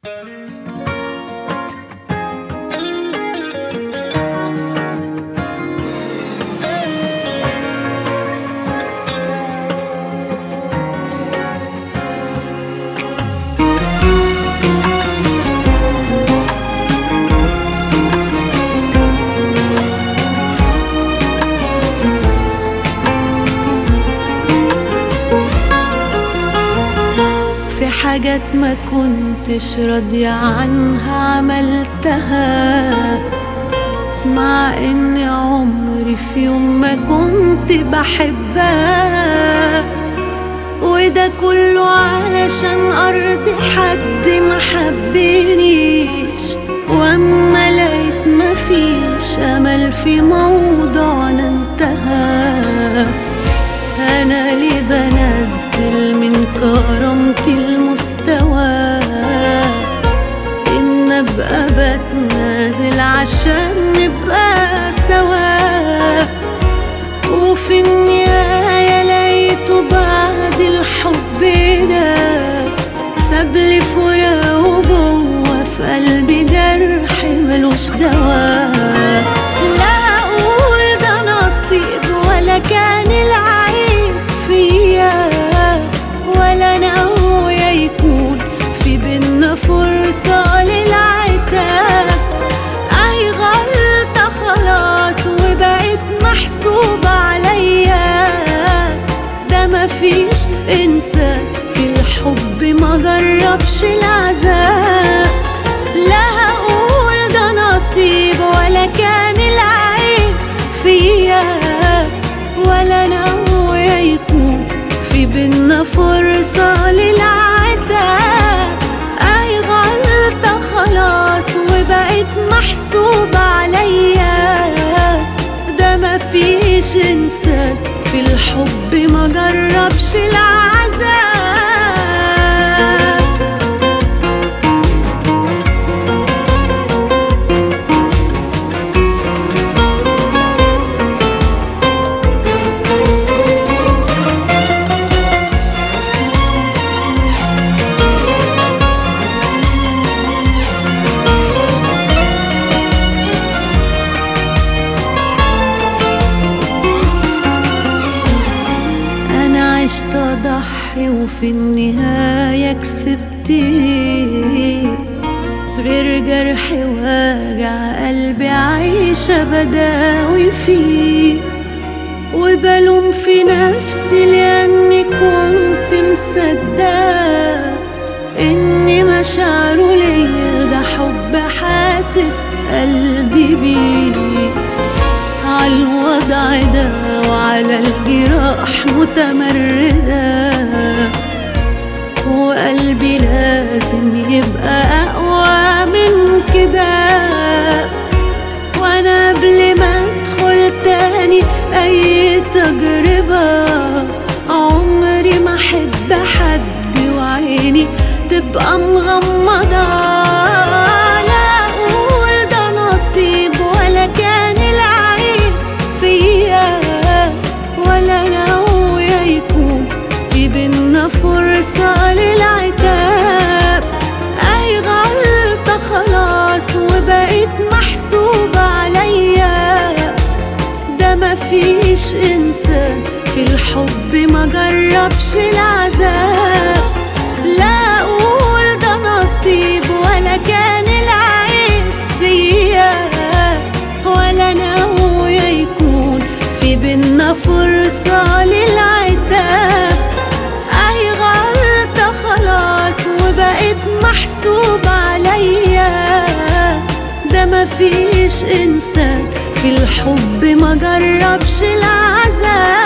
حاجات ما كنتش راضية عنها عملتها مع ان عمري في يوم ما كنت بحبها وده كله علشان ارضي حد ما حبنيش واما لقيت مفيش امل في موضوعنا انتهى انا ليه بنزل من كرامتي المستوى ان ابقى بتنازل عشان نبقى سوا وفي النهاية لقيته بعد الحب ده سابلي فراق وجوه في قلبي جرح ملوش دواء لا اقول ده نصيب ولا كان العيب فيا ولا ناوية يكون في بينا فرصة للعتاب اي غلطة خلاص وبقت محسوبة عليا ده مفيش انسان في الحب ما جربش العذاب لا هقول ده نصيب ولا كان العيب فيا ولا ناوية يكون في بينا فرصة للعتاب أي غلطة خلاص وبقت محسوبة عليا ده مفيش إنسان في الحب ما جربش العذاب أنا عشت أضحي وفي النهاية كسبت إيه؟ غير جرح واجع قلبي عايشة بداوي فيه وبلوم في نفسي لأني كنت مصدقة إن مشاعره ليا ده حب حاسس قلبي بيه عالوضع ده وعلى الجراح متمردة وقلبي لازم يبقى أقوى من كده وأنا قبل ما أدخل تاني أي تجربة عمري ما أحب حد وعيني تبقى مغمضة لا أقول ده نصيب ولا كان العيب فيا ولا ناوية يكون في بينا فرصة للعتاب أي غلطة خلاص وبقت محسوبة عليا ده مفيش إنسان في الحب ما جربش العذاب لا أقول ده نصيب ولا كان العيب فيا ولا ناوية يكون في بينا فرصة للعتاب أي غلطة خلاص وبقت محسوبة عليا ده مفيش إنسان في الحب ما جربش العذاب